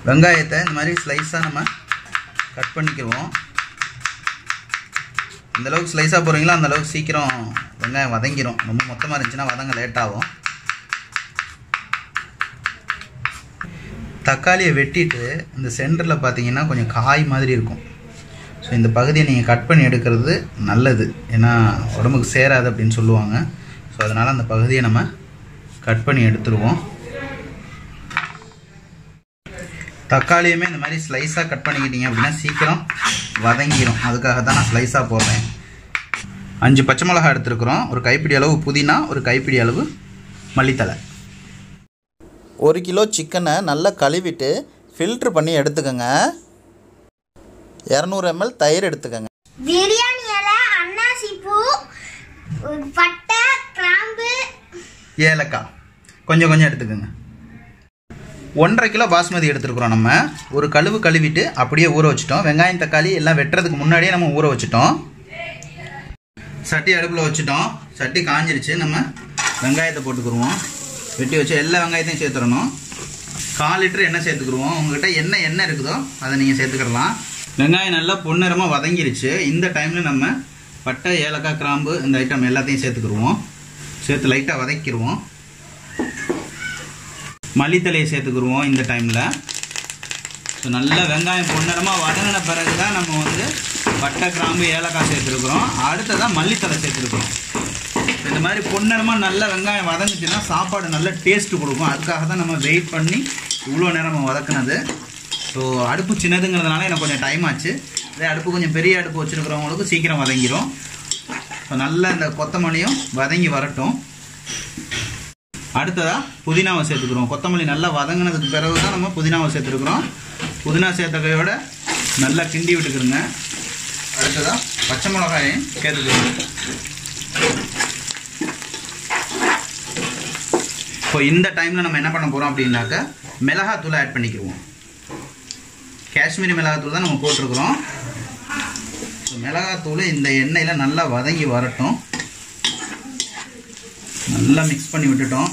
வெங்காயத்தை இந்த மாதிரி ஸ்லைஸாக நம்ம கட் பண்ணிக்கிடுவோம் இந்த அளவுக்கு ஸ்லைஸாக போடுறீங்களோ அந்த அளவுக்கு சீக்கிரம் வெங்காயம் வதங்கிரும் ரொம்ப மொத்தமாக இருந்துச்சுன்னா வதங்க லேட் ஆகும் தக்காளியை வெட்டிட்டு இந்த சென்டரில் பார்த்தீங்கன்னா கொஞ்சம் காய் மாதிரி இருக்கும் ஸோ இந்த பகுதியை நீங்கள் கட் பண்ணி எடுக்கிறது நல்லது ஏன்னா உடம்புக்கு சேராது அப்படின்னு சொல்லுவாங்க ஸோ அதனால் அந்த பகுதியை நம்ம கட் பண்ணி எடுத்துருவோம் தக்காளியுமே இந்த மாதிரி ஸ்லைஸாக கட் பண்ணிக்கிட்டீங்க அப்படின்னா சீக்கிரம் வதங்கிடும் அதுக்காக தான் நான் ஸ்லைஸாக போடுறேன் அஞ்சு பச்சை மிளகாய் எடுத்துருக்குறோம் ஒரு கைப்பிடி அளவு புதினா ஒரு கைப்பிடி அளவு மல்லித்தலை ஒரு கிலோ சிக்கனை நல்லா கழுவிட்டு ஃபில்ட்ரு பண்ணி எடுத்துக்கோங்க இரநூறு எம்எல் தயிர் எடுத்துக்கோங்க பிரியாணி இலை அன்னாசி பூ பட்டை கிராம்பு ஏலக்காய் கொஞ்சம் கொஞ்சம் எடுத்துக்கோங்க ஒன்றரை கிலோ பாஸ்மதி எடுத்துருக்குறோம் நம்ம ஒரு கழுவு கழுவிட்டு அப்படியே ஊற வச்சுட்டோம் வெங்காயம் தக்காளி எல்லாம் வெட்டுறதுக்கு முன்னாடியே நம்ம ஊற வச்சுட்டோம் சட்டி அடுப்பில் வச்சுட்டோம் சட்டி காஞ்சிருச்சு நம்ம வெங்காயத்தை போட்டுக்குருவோம் வெட்டி வச்சு எல்லா வெங்காயத்தையும் சேர்த்துடணும் கால் லிட்டர் எண்ணெய் சேர்த்துக்குருவோம் உங்ககிட்ட என்ன எண்ணெய் இருக்குதோ அதை நீங்கள் சேர்த்துக்கிடலாம் வெங்காயம் நல்லா பொன்னிறமாக வதங்கிருச்சு இந்த டைமில் நம்ம பட்டை ஏலக்காய் கிராம்பு இந்த ஐட்டம் எல்லாத்தையும் சேர்த்துக்குருவோம் சேர்த்து லைட்டாக வதக்கிடுவோம் மல்லித்தலையை சேர்த்துக்குருவோம் இந்த டைமில் ஸோ நல்லா வெங்காயம் பொன்னிறமாக வதங்கின பிறகு தான் நம்ம வந்து பட்டை கிராம்பு ஏலக்காய் சேர்த்துருக்குறோம் அடுத்ததான் மல்லித்தலை சேர்த்துருக்குறோம் இந்த மாதிரி பொன்னிறமாக நல்லா வெங்காயம் வதங்குச்சுன்னா சாப்பாடு நல்ல டேஸ்ட் கொடுக்கும் அதுக்காக தான் நம்ம வெயிட் பண்ணி இவ்வளோ நேரம் வதக்குனது ஸோ அடுப்பு சின்னதுங்கிறதுனால எனக்கு கொஞ்சம் டைம் ஆச்சு இதே அடுப்பு கொஞ்சம் பெரிய அடுப்பு வச்சுருக்கிறவங்களுக்கு சீக்கிரம் வதங்கிடும் ஸோ நல்லா இந்த கொத்தமல்லியும் வதங்கி வரட்டும் அடுத்ததாக புதினாவை சேர்த்துக்கிறோம் கொத்தமல்லி நல்லா வதங்கினதுக்கு பிறகு தான் நம்ம புதினாவை சேர்த்துருக்குறோம் புதினா சேர்த்தக்கையோட நல்லா கிண்டி விட்டுக்கிறோங்க அடுத்ததாக பச்சை மிளகாயும் சேர்த்துக்கிறோம் இப்போ இந்த டைமில் நம்ம என்ன பண்ண போகிறோம் அப்படின்னாக்க மிளகாத்தூளை ஆட் பண்ணிக்கிடுவோம் காஷ்மீரி மிளகாத்தூள் தான் நம்ம போட்டிருக்கிறோம் ஸோ மிளகாத்தூள் இந்த எண்ணெயில் நல்லா வதங்கி வரட்டும் நல்லா மிக்ஸ் பண்ணி விட்டுட்டோம்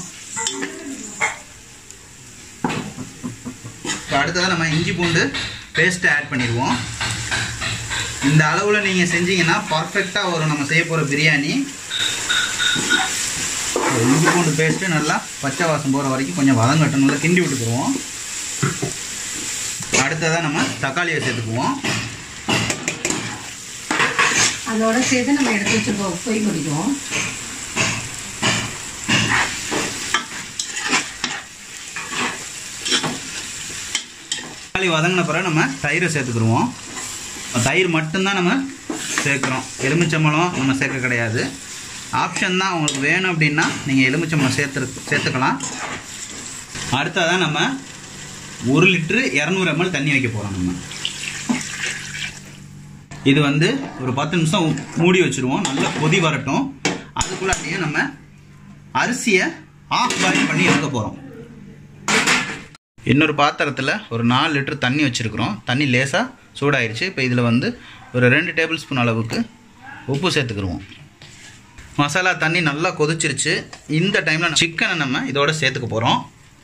இப்போ அடுத்ததாக நம்ம இஞ்சி பூண்டு பேஸ்ட்டை ஆட் பண்ணிடுவோம் இந்த அளவில் நீங்கள் செஞ்சீங்கன்னா பர்ஃபெக்டாக வரும் நம்ம செய்ய போகிற பிரியாணி இஞ்சி பூண்டு பேஸ்ட்டு நல்லா பச்சை வாசம் போகிற வரைக்கும் கொஞ்சம் வதங்கட்டும் நல்லா கிண்டி விட்டுக்குருவோம் அடுத்ததாக நம்ம தக்காளியை சேர்த்துக்குவோம் அதோட சேர்த்து நம்ம எடுத்து வச்சிருக்கோம் பொய் முடிக்கும் தக்காளி வதங்கின பிறகு நம்ம தயிரை சேர்த்துக்குருவோம் தயிர் மட்டும்தான் நம்ம சேர்க்குறோம் எலுமிச்சம்பழம் நம்ம சேர்க்க கிடையாது ஆப்ஷன் தான் உங்களுக்கு வேணும் அப்படின்னா நீங்கள் எலுமிச்சம்பழம் சேர்த்து சேர்த்துக்கலாம் அடுத்ததான் நம்ம ஒரு லிட்ரு இரநூறு எம்எல் தண்ணி வைக்க போகிறோம் நம்ம இது வந்து ஒரு பத்து நிமிஷம் மூடி வச்சுருவோம் நல்லா கொதி வரட்டும் அதுக்குள்ளாட்டியும் நம்ம அரிசியை ஆஃப் பாயில் பண்ணி எடுக்க போகிறோம் இன்னொரு பாத்திரத்தில் ஒரு நாலு லிட்டர் தண்ணி வச்சுருக்குறோம் தண்ணி லேசாக சூடாயிருச்சு இப்போ இதில் வந்து ஒரு ரெண்டு டேபிள் ஸ்பூன் அளவுக்கு உப்பு சேர்த்துக்கிருவோம் மசாலா தண்ணி நல்லா கொதிச்சிருச்சு இந்த டைமில் சிக்கனை நம்ம இதோட சேர்த்துக்க போகிறோம்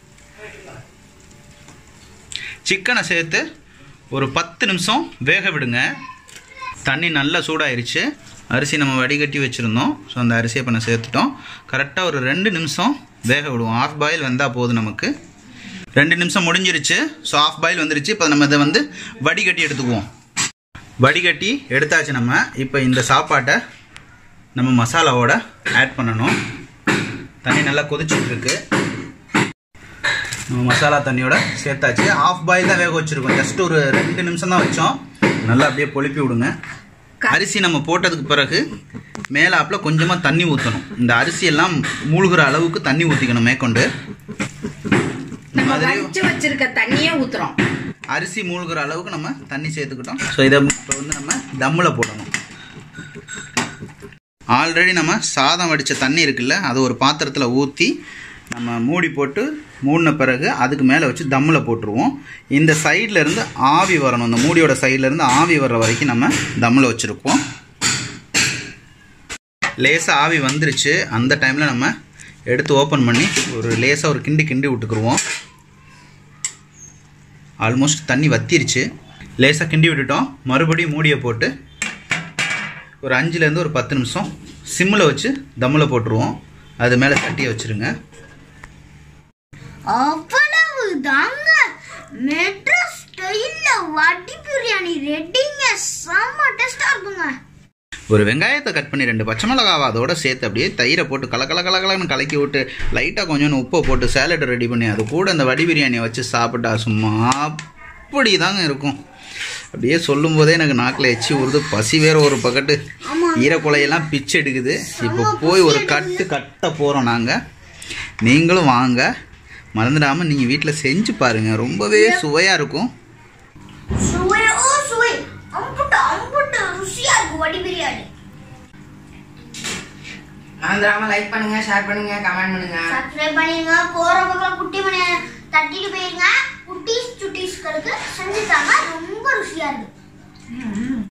சிக்கனை சேர்த்து ஒரு பத்து நிமிஷம் வேக விடுங்க தண்ணி நல்லா சூடாயிருச்சு அரிசி நம்ம வடிகட்டி வச்சுருந்தோம் ஸோ அந்த அரிசியை பண்ண சேர்த்துட்டோம் கரெக்டாக ஒரு ரெண்டு நிமிஷம் வேக விடுவோம் ஆஃப் பாயில் வந்தால் போதும் நமக்கு ரெண்டு நிமிஷம் முடிஞ்சிருச்சு ஸோ ஆஃப் பாயில் வந்துருச்சு இப்போ நம்ம இதை வந்து வடிகட்டி எடுத்துக்குவோம் வடிகட்டி எடுத்தாச்சு நம்ம இப்போ இந்த சாப்பாட்டை நம்ம மசாலாவோட ஆட் பண்ணணும் தண்ணி நல்லா கொதிச்சுட்டு இருக்கு நம்ம மசாலா தண்ணியோட சேர்த்தாச்சு ஆஃப் பாயில் தான் வேக வச்சுருக்கோம் ஜஸ்ட் ஒரு ரெண்டு நிமிஷம் தான் வச்சோம் நல்லா அப்படியே பொழிப்பி விடுங்க அரிசி நம்ம போட்டதுக்கு பிறகு மேலாப்பில் கொஞ்சமாக தண்ணி ஊற்றணும் இந்த அரிசி எல்லாம் மூழ்கிற அளவுக்கு தண்ணி ஊற்றிக்கணும் மேற்கொண்டு இந்த நம்ம மாதிரி வடிச்சு வச்சிருக்க தண்ணியே ஊத்துறோம் அரிசி மூழ்கிற அளவுக்கு நம்ம தண்ணி சேர்த்துக்கிட்டோம் ஸோ இதை இப்போ வந்து நம்ம தம்மில் போடணும் ஆல்ரெடி நம்ம சாதம் வடித்த தண்ணி இருக்குல்ல அதை ஒரு பாத்திரத்தில் ஊற்றி நம்ம மூடி போட்டு மூடின பிறகு அதுக்கு மேலே வச்சு தம்மில் போட்டுருவோம் இந்த சைடில் இருந்து ஆவி வரணும் இந்த மூடியோட சைடில் இருந்து ஆவி வர்ற வரைக்கும் நம்ம தம்மில் வச்சுருப்போம் லேசாக ஆவி வந்துருச்சு அந்த டைமில் நம்ம எடுத்து ஓப்பன் பண்ணி ஒரு லேசாக ஒரு கிண்டி கிண்டி விட்டுக்குருவோம் ஆல்மோஸ்ட் தண்ணி வத்திருச்சு லேசாக கிண்டி விட்டுட்டோம் மறுபடியும் மூடியை போட்டு ஒரு அஞ்சுலேருந்து ஒரு பத்து நிமிஷம் சிம்மில் வச்சு தம்மில் போட்டுருவோம் அது மேலே தட்டியை வச்சுருங்க அவ்வளவு தாங்க மெட்ராஸ் ஸ்டைல்ல வட்டி பிரியாணி ரெடிங்க செம்ம டேஸ்டா இருக்குங்க ஒரு வெங்காயத்தை கட் பண்ணி ரெண்டு பச்சை மிளகாவை அதோட சேர்த்து அப்படியே தயிரை போட்டு கல கல கல கலன்னு கலக்கி விட்டு லைட்டாக கொஞ்சோண்டு உப்பை போட்டு சேலட் ரெடி பண்ணி அது கூட அந்த வடி பிரியாணியை வச்சு சாப்பிட்டா சும்மா அப்படி தாங்க இருக்கும் அப்படியே சொல்லும் போதே எனக்கு நாக்கில் எச்சி ஊறுது பசி வேற ஒரு பக்கத்து ஈரக்குலையெல்லாம் பிச்சு எடுக்குது இப்போ போய் ஒரு கட்டு கட்ட போகிறோம் நாங்கள் நீங்களும் வாங்க மறந்துடாமல் நீங்கள் வீட்டில் செஞ்சு பாருங்கள் ரொம்பவே சுவையாக இருக்கும் சுவையோ சுவை அம்புட்டு அம்புட்டு ருசியா இருக்கு வடி பிரியாணி மறந்துடாம லைக் பண்ணுங்க ஷேர் பண்ணுங்க கமெண்ட் பண்ணுங்க சப்ஸ்கிரைப் பண்ணிருங்க போற பக்கம் குட்டி மணி தட்டிட்டு போயிருங்க குட்டீஸ் சுட்டீஸ்களுக்கு செஞ்சு தாங்க ரொம்ப ருசியா இருக்கு